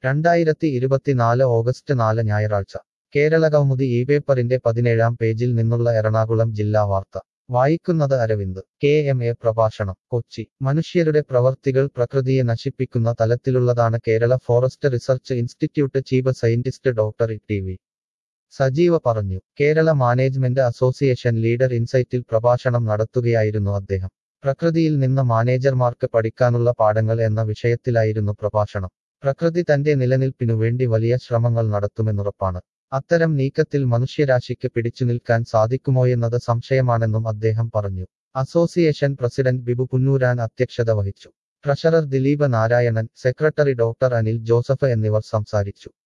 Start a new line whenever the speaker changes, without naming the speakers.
രണ്ടായിരത്തി ഇരുപത്തിനാല് ഓഗസ്റ്റ് നാല് ഞായറാഴ്ച കേരള കൗമുദി ഈ പേപ്പറിന്റെ പതിനേഴാം പേജിൽ നിന്നുള്ള എറണാകുളം ജില്ലാ വാർത്ത വായിക്കുന്നത് അരവിന്ദ് കെ എം എ പ്രഭാഷണം കൊച്ചി മനുഷ്യരുടെ പ്രവർത്തികൾ പ്രകൃതിയെ നശിപ്പിക്കുന്ന തലത്തിലുള്ളതാണ് Kerala forest research institute chief scientist doctor T V Sajeev പറഞ്ഞു കേരള മാനേജ്മെന്റ് അസോസിയേഷൻ ലീഡർ ഇൻസൈറ്റിൽ പ്രഭാഷണം നടത്തുകയായിരുന്നു അദ്ദേഹം പ്രകൃതിയിൽ നിന്ന് മാനേജർമാർക്ക് പഠിക്കാനുള്ള പാഠങ്ങൾ എന്ന വിഷയത്തിലായിരുന്നു പ്രഭാഷണം പ്രകൃതി തന്റെ നിലനിൽപ്പിനു വേണ്ടി വലിയ ശ്രമങ്ങൾ നടത്തുമെന്നുറപ്പാണ് അത്തരം നീക്കത്തിൽ മനുഷ്യരാശിക്ക് പിടിച്ചുനിൽക്കാൻ സാധിക്കുമോയെന്നത് സംശയമാണെന്നും അദ്ദേഹം പറഞ്ഞു അസോസിയേഷൻ പ്രസിഡന്റ് ബിബു പുന്നൂരാൻ അധ്യക്ഷത വഹിച്ചു treasurer Dileep Narayanan secretary doctor Anil Joseph എന്നിവർ സംസാരിച്ചു